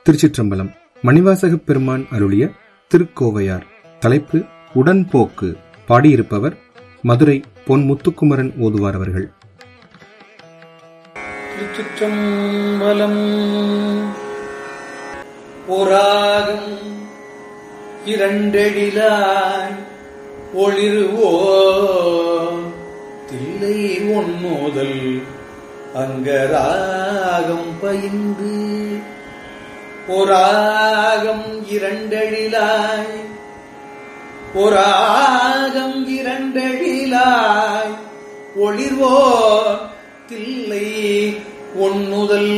திருச்சிற்றம்பலம் மணிவாசகப் பெருமான் அருளிய திருக்கோவையார் தலைப்பு உடன்போக்கு பாடியிருப்பவர் மதுரை பொன் முத்துக்குமரன் ஓதுவார் அவர்கள் திருச்சிற்றம்பலம் போராகும் இரண்டெழிலாய் ஒளிருவோ தில்லை ஒன்மோதல் அங்கராகம் பயின்று போராகம் இரண்டெழிலாய் போராகம் இரண்டெழிலாய் ஒளிர்வோ தில்லை ஒன்னுதல்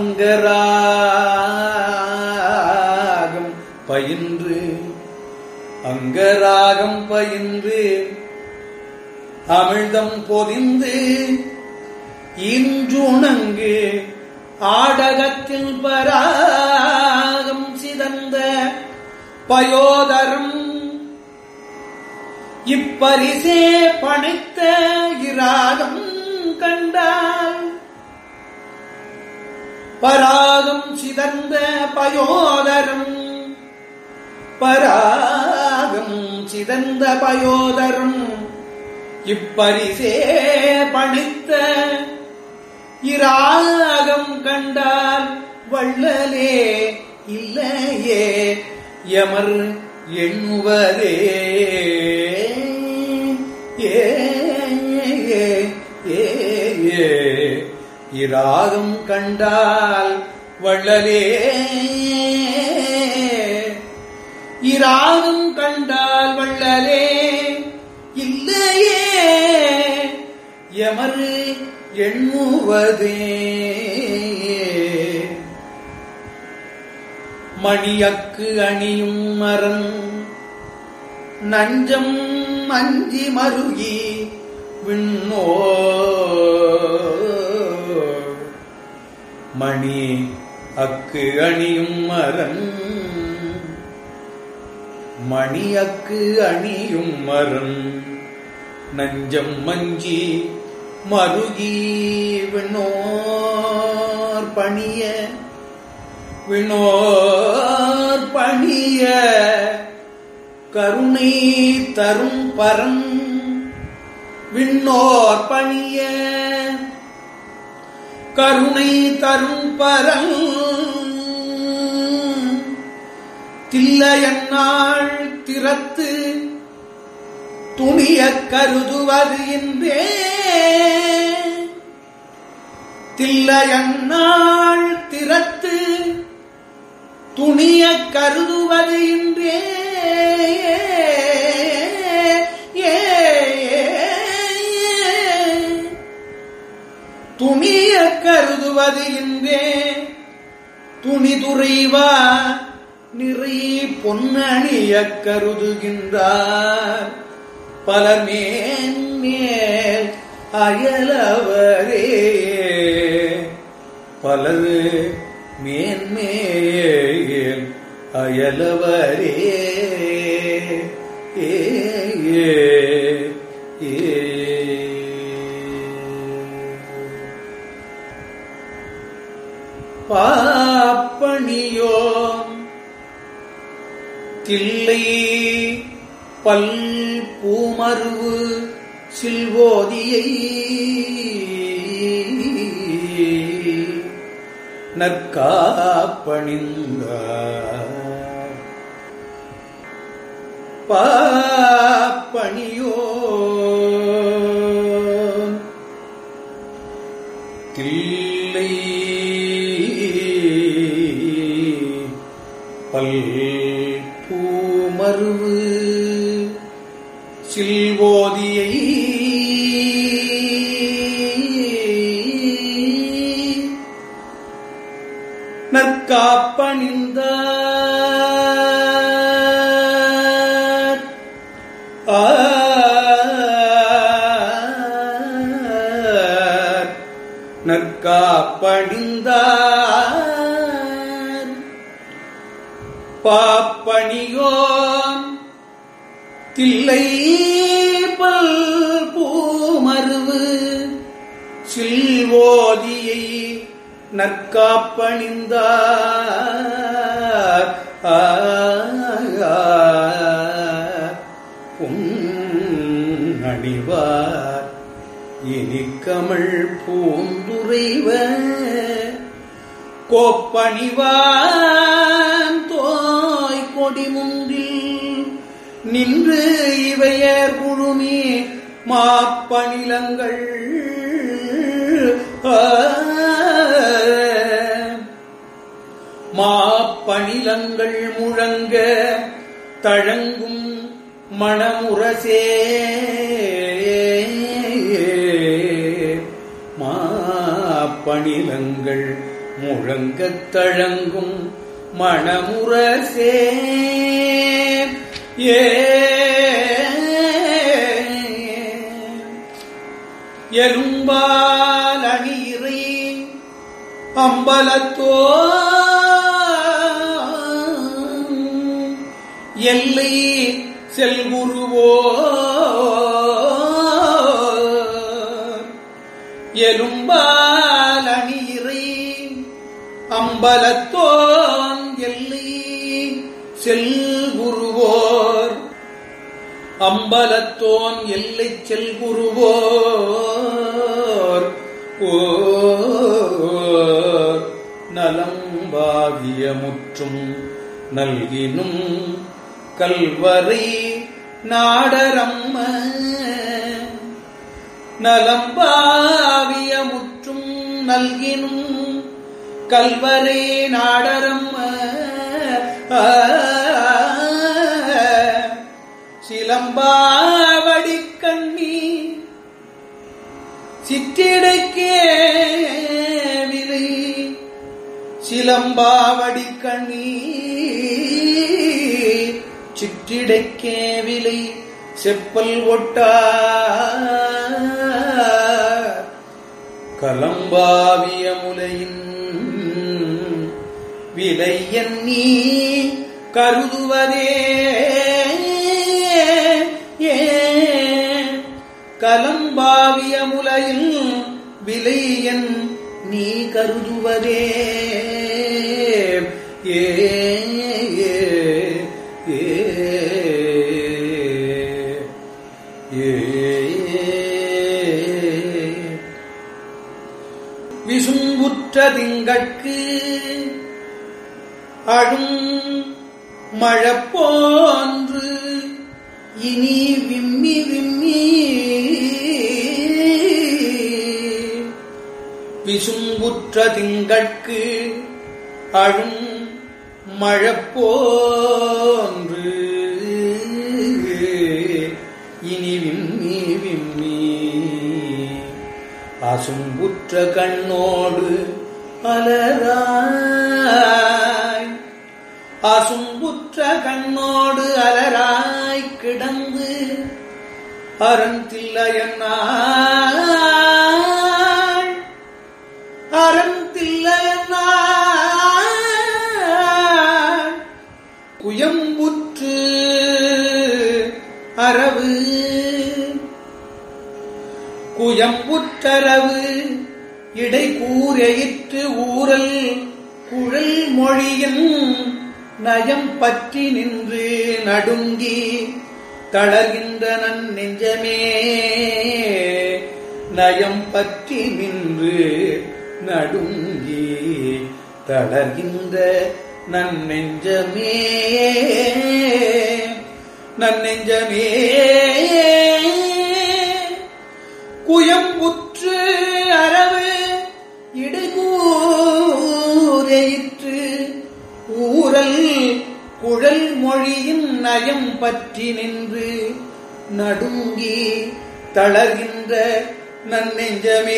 அங்கராகம் பயின்று அங்கராகம் பயின்று அமிழ்தம் பொதிந்து இன்றுணங்கு ஆடகத்தில் பராகம் சிதந்த பயோதரம் இப்பரிசே பணித்த இராகம் கண்டால் பராகம் சிதந்த பயோதரம் பராகம் சிதந்த பயோதரம் இப்பரிசே பணித்த இராகம் கண்டால் வள்ளலே இல்லையே எமர் எண்ணுவதே ஏ ஏ, ஏ, ஏ. இராகம் கண்டால் வள்ளலே இராகம் கண்டால் வள்ளலே இல்லையே எமரு எண்ணுவதே மணியக்கு அணியும் மரம் நஞ்சம் அஞ்சி மருகி விண்ணோ மணி அக்கு அணியும் மரம் மணி அக்கு அணியும் மரம் நஞ்சம் மஞ்சி மருகி விண்ணோர் பணிய விண்ணோர் பணிய கருணை தரும் பரம் விண்ணோர் பணிய கருணை தரும் பரம் தில்லையன்னாள் திறத்து துணிய கருதுவது என்றே தில்லையன்னாள் திறத்து துணிய கருதுவது என்றே ஏ, துணிய கருதுவது என்றே துணிதுறைவா நிறை பொன்னணிய கருதுகின்றார் பல மேன்மேல் அயலவரே பலரு மேன்மேல் அயலவரே ஏ ஏ, ஏ. பாப்பணியோ தில்லை பல் பூமருவு சில்வோதியை நற்காப்பணிந்தார் பாப்பணியோ தில்லை பல் பூமருவு சில்வோதியை நற்காப்பணிந்தார் ஆர் நற்காப்பணிந்தார் பாப்பணியோன் தில்லை பல் பூமருவு சில்வோதியை நற்காப்பணிந்தார் இனிக்கமிழ் பூந்துரைவ கோப்பணிவான் தோய் கொடிமுன்றில் நின்று இவையர் குழுமி மாப்பணிலங்கள் ஆ, மாப்பணிலங்கள் முழங்க தழங்கும் மணமுரசே மாப்பணிலங்கள் முழங்கத் தழங்கும் மணமுரசே ஏ எலும்பால் அணியிறை அம்பலத்தோ எல்லை செல்குருவோ எலும்பால் அணியிறை அம்பலத்தோன் எல்லை செல்குருவோர் அம்பலத்தோன் எல்லை செல்குருவோர் ஓர் நலம்பாகிய முற்றும் நல்கினும் கல்வரை நாடரம்ம நலம்பாவிய முற்றும் நல்கினும் கல்வரை நாடரம்ம ஆ, சிலம்பாவடி கண்ணி சிற்றிடைக்கே விலை சிலம்பாவடி கண்ணி சிற்றிடைக்கே விலை செப்பல் ஒட்டா கலம்பாவிய முலையின் விலை எண்ணி கருதுவதே ஏ கலம்பாவிய முலையில் விலை என் நீ கருதுவதே ஏ ஏ ஏ ஏ விசும்புற்ற திங்கட்கு அழும் மழப்போன்று இனி விம்மி விம்மி விசும்புற்ற திங்கட்கு அழும் மழப்போன்று இனி விம்மி விம்மி அசும்புற்ற கண்ணோடு அலராய் அசும்புற்ற கண்ணோடு அலராய் கிடந்து அறந்தில்லையன்னாள் அறந்தில்லையன்னாள் குயம்புற்று அரவு குயம்புற்றரவு இடை கூரையிற்று ஊரல் குழல் மொழியின் நயம் பற்றி நின்று நடுங்கி தளர்கின்ற நன் நெஞ்சமே நயம் பற்றி நின்று நடுங்கி தளர்கின்ற நன் நெஞ்சமே நன் நெஞ்சமே குயம்புற்று அரவு இடுகூரையிற்று ஊரல் குழல் மொழியின் நயம் பற்றி நின்று நடுங்கி தளர்கின்ற நன்னெஞ்சமே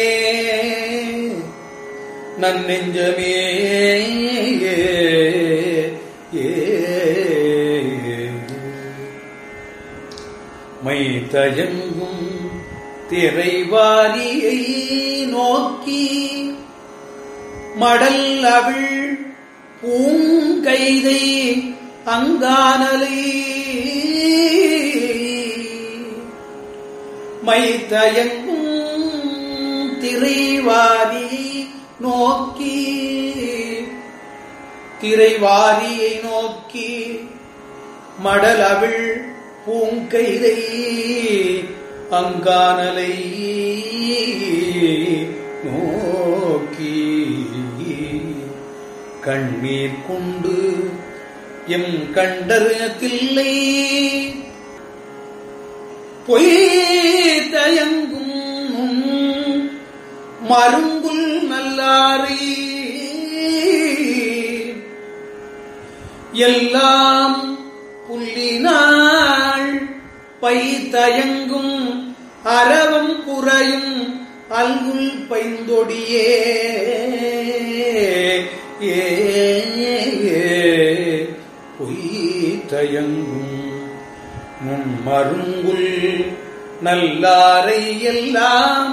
நன்னெஞ்சமே ஏ, ஏ, மை தயங்கும் திரைவாரியை நோக்கி மடல் அவள் பூங்கைதை அங்கானலை மை தயங்கும் திரைவாரி நோக்கி திரைவாரியை நோக்கி மடலவிழ் பூங்கைதை அங்கானலை நோக்கி கண்ணீர் கொண்டு எம் கண்டறியத்தில்லை பொய் தயங்கும் மருங்குல் நல்லாரி எல்லாம் புள்ளினாள் பை தயங்கும் அரவம் குறையும் அல்குல் பைந்தொடியே ஏ பொய் தயங்கும் மும்மருங்குல் நல்லாரை எல்லாம்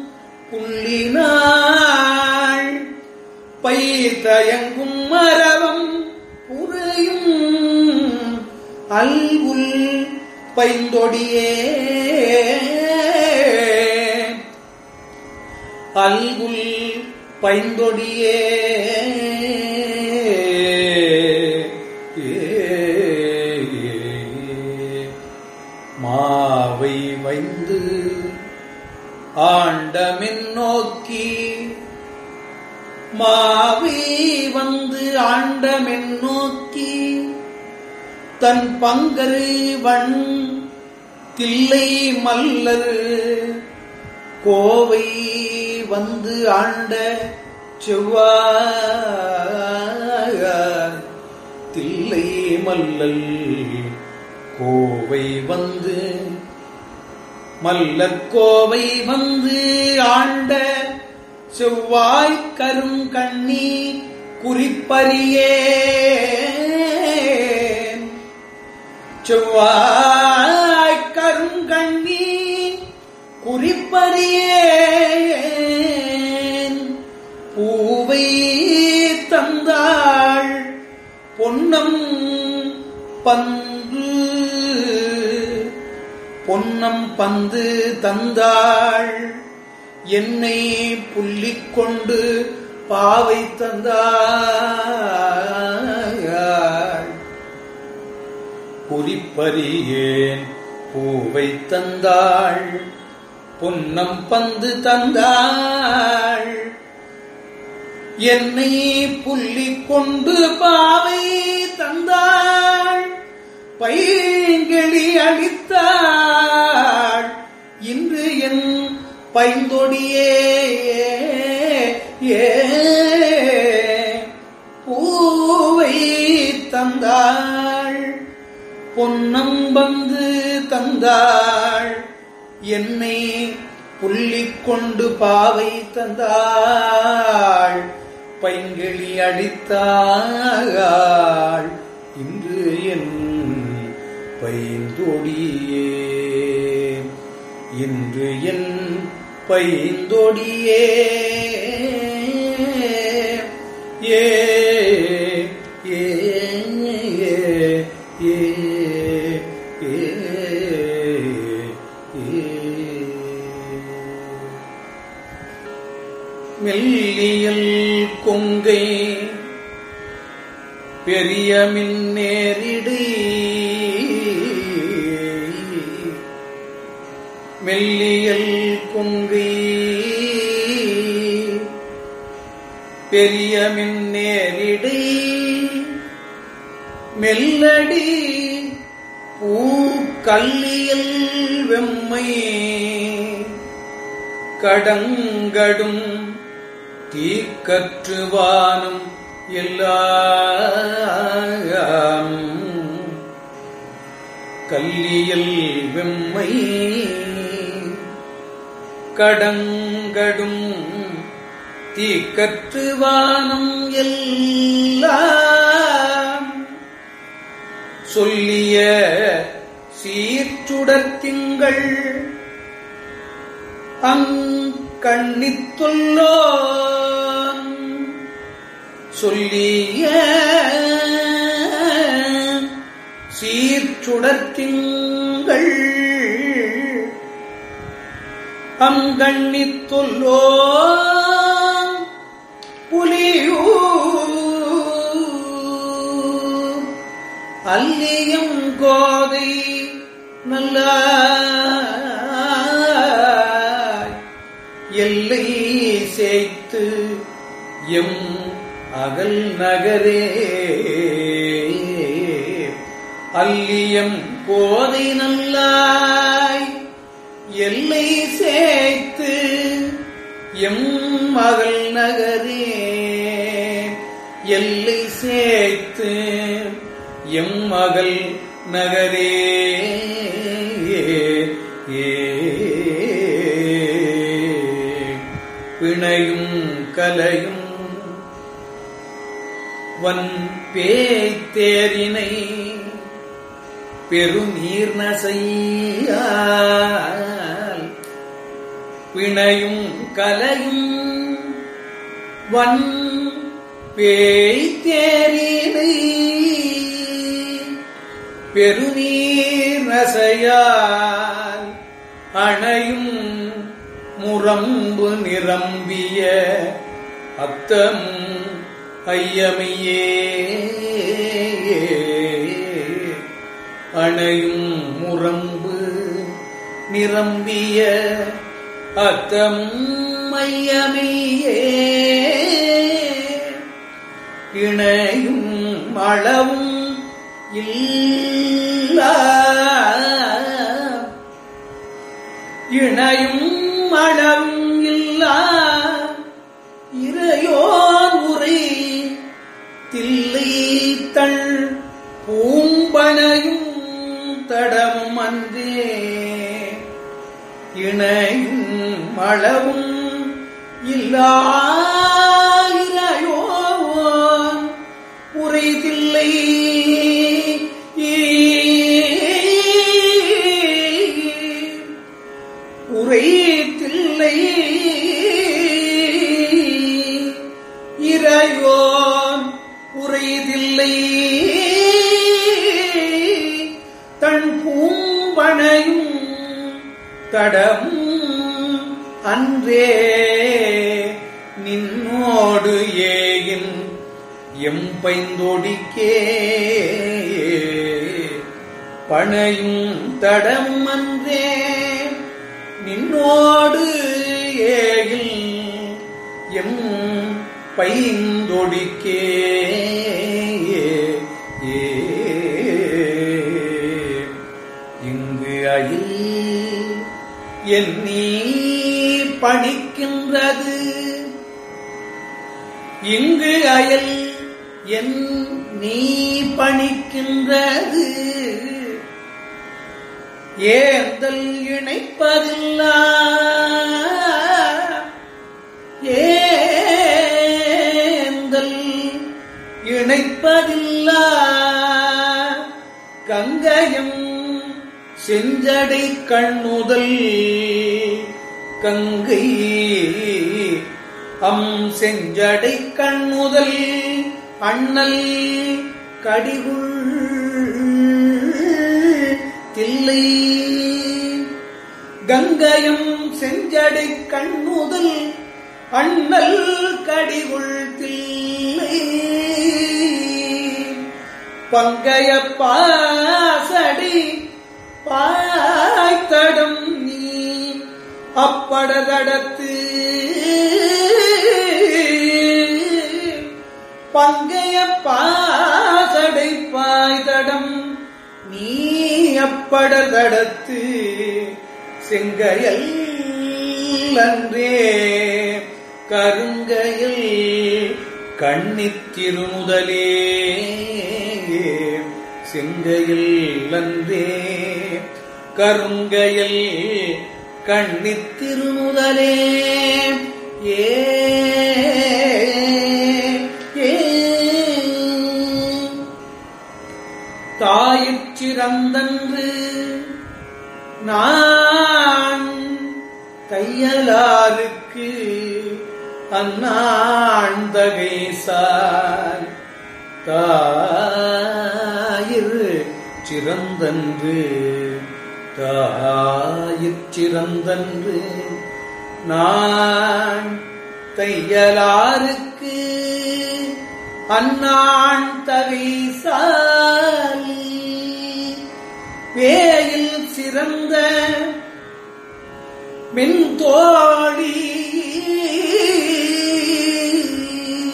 புள்ளினாள் பை தயங்கும் மரவம் புறையும் அல்குல் பைந்தொடியே அல்குல் பைந்தொடியே மாவை வைந்து ஆண்டமின் நோக்கி மாவி வந்து ஆண்டமென் நோக்கி தன் பங்கரு வண் தில்லை மல்லர் கோவை வந்து ஆண்ட செவ்வாய் தில்லை மல்லல் கோவை வந்து மல்லக்கோவை வந்து ஆண்ட செவ்வாய் கரும் கண்ணி குறிப்பறியே செவ்வாய் கரும் கண்ணி குறிப்பறியே பூவை தந்தாள் பொன்னம் பந்து பொன்னம் பந்து தந்தாள் என்னை புள்ளிக் கொண்டு பாவை தந்தாள் குறிப்பறியேன் பூவை தந்தாள் பொன்னம் பந்து தந்தாள் என்னை புள்ளிக் கொண்டு பாவை தந்தாள் பைங்கிளி அளித்தாள் இன்று என் பைந்தொடியே ஏ பூவை தந்தாள் பொன்னம் வந்து தந்தாள் என்னை புள்ளிக் கொண்டு பாவை தந்தாள் பைங்கிளி அடித்தாள் இன்று என் பைந்தொடியே இன்று என் பைந்தொடியே ஏ ஏ ஏ ஏ மெல்லியல் கொங்கை பெரிய மின்னேரிடு மெல்லியல் கொங்கை பெரிய மின்னேரிடு மெல்லடி பூ கல்லியல் வெம்மை கடங்கடும் தீக்கற்றுவானும் எல்லாம் கல்லியல் வெம்மை கடங்கடும் தீக்கற்றுவானும் எல்லாம் சொல்லிய சீர்ச்சுடர்த்திங்கள் அங்கண்ணித்துள்ளோ சொல்லிய சீர்ச்சுடர்த்திங்கள் அங்கண்ணித்துள்ளோ புலியூ அல்லியும் கோதை நல்ல எம் அகல் நகரே அல்லியம் கோதை நல்லாய் எல்லை சேர்த்து எம் மகள் நகரே எல்லை சேர்த்து எம் மகள் நகரே ஏ பிணையும் கலையும் வன் பேய்த்தேரினை பெருநீர் நசையால் பிணையும் கலையும் வன் பேய்த்தேரினை பெருநீர் நசையால் அணையும் முரம்பு நிரம்பிய அத்தம் ஐயமையே அணையும் முரம்பு நிரம்பிய அத்தம் ஐயமையே இணையும் அளவும் இல்ல இணையும் அளவும் இல்ல இறையோர் உரை தில்லை தள் பூம்பனையும் தடமும் அன்றே இணையும் அளவும் இல்லாயிரையோன் உரைதில்லை உரைத்தில்லை இறையோன் உரைதில்லை தன் பூம்பனையும் தடம் அன்றே நின்னோடு ஏகின் எம்பைந்தொடிக்கே பனையும் தடம் அன்றே நின்னோடு ஏகில் எம் பைந்தொடிக்கே ஏ இங்கு அயில் என் நீ பணிக்கின்றது இங்கு அயல் என் நீ பணிக்கின்றது ஏந்தல் இணைப்பதில்லா ஏந்தல் இணைப்பதில்லா கங்கயம் செஞ்சடை கண்ணுதல் கங்கை அம் செஞ்சடை கண்ணுதல் அண்ணல் கடிகுள் தில்லை கங்கயம் செஞ்சடை கண்ணுதல் அண்ணல் கடிகுள் தில்லை பங்கைய பாசடி பாய்த்தடம் நீ அப்படதடத்து பங்கைய பாசடை பாய்தடம் நீ அப்படதடத்து செங்கையல் அன்றே கருங்கையில் கண்ணித்திருமுதலே செங்கையில் அன்றே கருங்கையில் கண்ணித்திருமுதலே ஏ ஏ தாயிற் சிறந்தன்று நான் தையலாருக்கு அந்நாண்டகை சார் தாயிர் சிறந்தன்று தாயிற் சிறந்தன்று நான் தையலாருக்கு அந்நான் தகை சாலி வேயில் சிறந்த மென்தோழி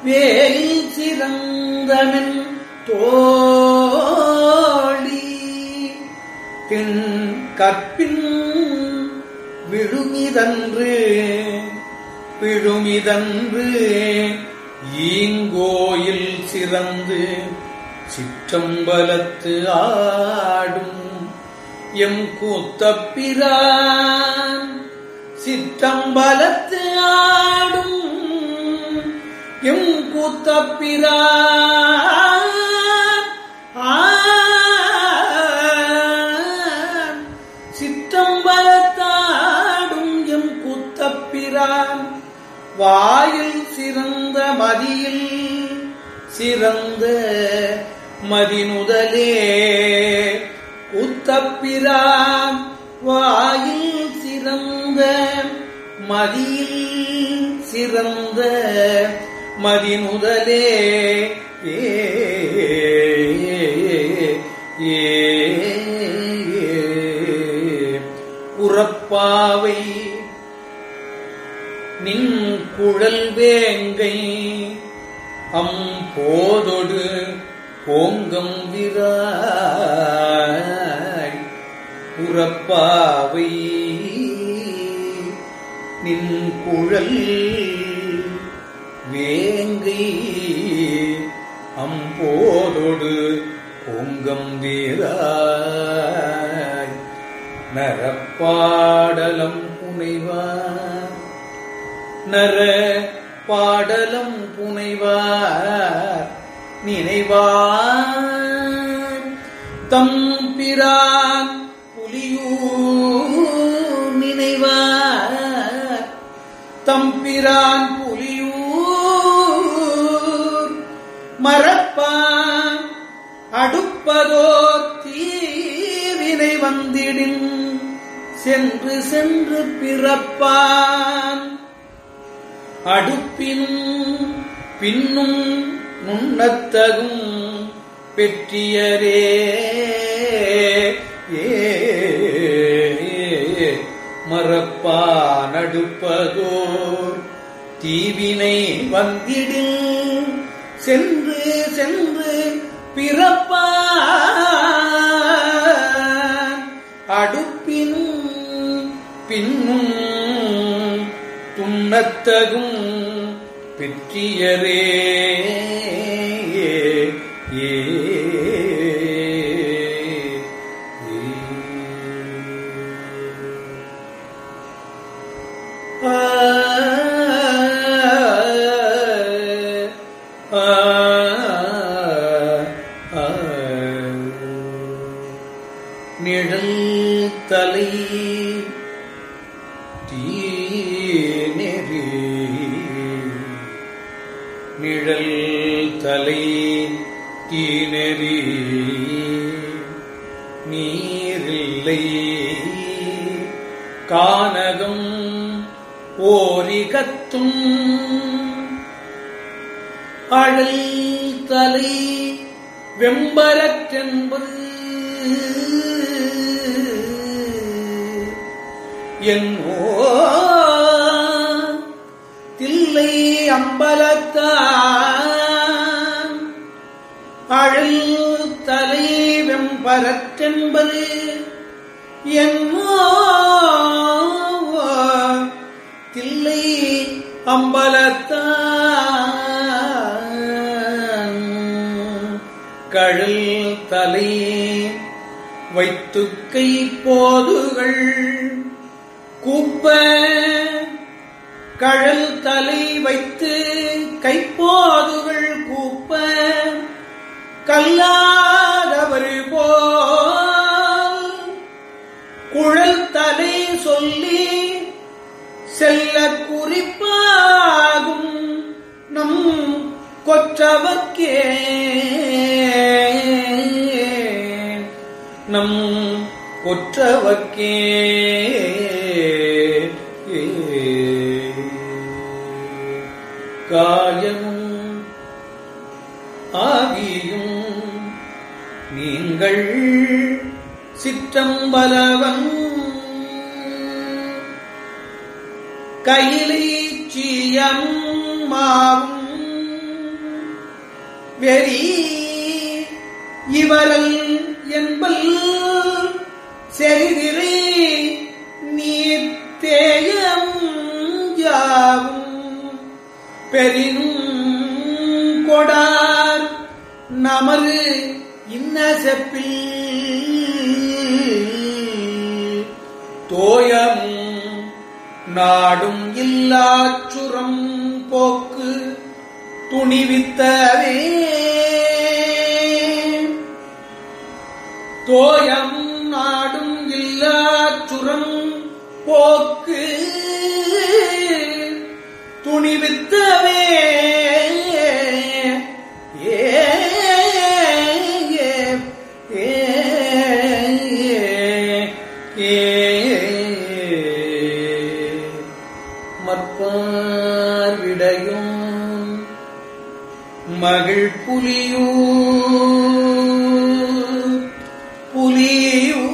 வேலில் சிறந்தமென் தோழி பின் கற்பின் விழுமிதன்று விழுமிதன்று ஈங்கோயில் சிறந்து சிற்றம்பலத்து ஆடும் எம் கூத்தப்பிரான் சிற்றம்பலத்து ஆடும் எம் கூத்தப்பிரான் ஆன் சிற்றம்பலத்தாடும் எம் கூத்தப்பிரான் வாயில் சிறந்த மதியில் சிறந்த மதிமுதலே கூத்தப்பிரான் வாயில் சிறந்த மதியில் சிறந்த மதிமுதலே ஏ ஏ உறப்பாவை நின் குழல் வேங்கை அம்போதொடு ஓங்கம் விராய் உறப்பாவை நின் குழல் வேங்கை அம்போதொடு ஓங்கம் வீராய் நரப்பாடலம் புனைவார் நர பாடலம் புனைவார் நினைவார் தம்பிரான் புலியூர் நினைவார் தம்பிரான் புலியூர் மறப்பான் அடுப்பதோ தீவினை வந்திடின் சென்று சென்று பிறப்பான் அடுப்பினும் பின்னும் நுண்ணத்தகும் பெற்றியரே ஏ மறப்பான் அடுப்பதோர் தீவினை வந்திடில் சென்று சென்று பிறப்பான் அடுப்பினும் பின்னும் துண்ணத்தகும் பெற்றியரே ஏ நிழல் தலை தீநெறி நிழல் தலை தீநெறி நீரில்லை கானகம் ஓரிகத்தும் அழல் தலை வெம்பரற்றென்பது என்னோ தில்லை அம்பலத்தான் அழல் தலை வெம்பரற்றென்பது என்னோ தில்லை அம்பலத்தான் கழல் தலை வைத்துக்கை போதுகள் கூப்ப கழல் தலை வைத்து கைப்போதுகள் கூப்ப கல்லாதவர் போல் குழல் தலை சொல்லி செல்ல குறிப்பாகும் நம் கொற்றவர்க்கே நம் கொற்றவர்க்கே காயமும் ஆகியும் நீங்கள் சிற்றம்பலவன் கையிலை சீயம் மாவும் வெறி இவரல் என்பல் செறிதிரை நீர் தேயம் யாவும் பெரினும் கொடார் நமது இன்ன செப்பில் தோயமும் நாடும் இல்லாச்சுரம் போக்கு துணிவித்தவே தோயம் நாடும் இல்லாச்சுரம் போக்கு துணிவித்தவே ஏ ஏ, ஏ, ஏ, மற்பார் விடையும் மகிழ் புலியூ புலியூ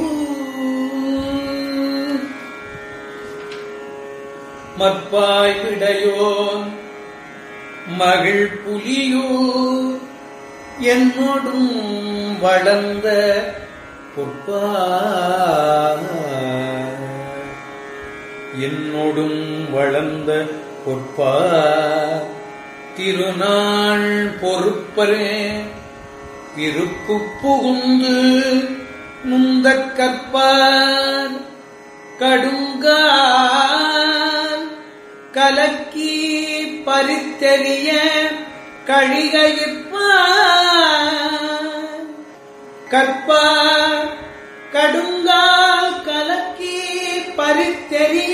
மற்பாய் விடையோன் மகிழ் புலியூ என்னோடும் வளர்ந்த பொற்பா என்னோடும் வளர்ந்த பொற்பா திருநாள் பொறுப்பரே விருப்பு புகுந்து நுந்தக் கற்பார் கடுங்கால் கலக்கி பறித்தெறிய கழிகையிப்பார் கற்பார் கடுங்கால் கலக்கி பறித்தெறிய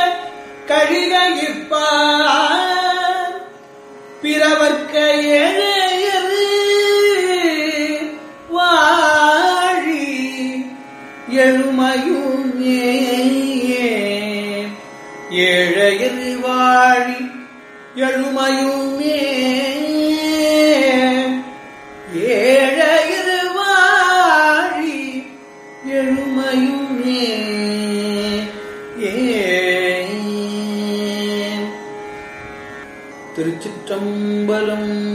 கழிகையிப்பார் பிறவர்க்க ஏழையரு வாழி எழுமையுமே ஏழையரு வாழி எழுமையுமே ஏழையரு வாழி எழுமையுமே ஏ திருச்சிற்றம்பலம்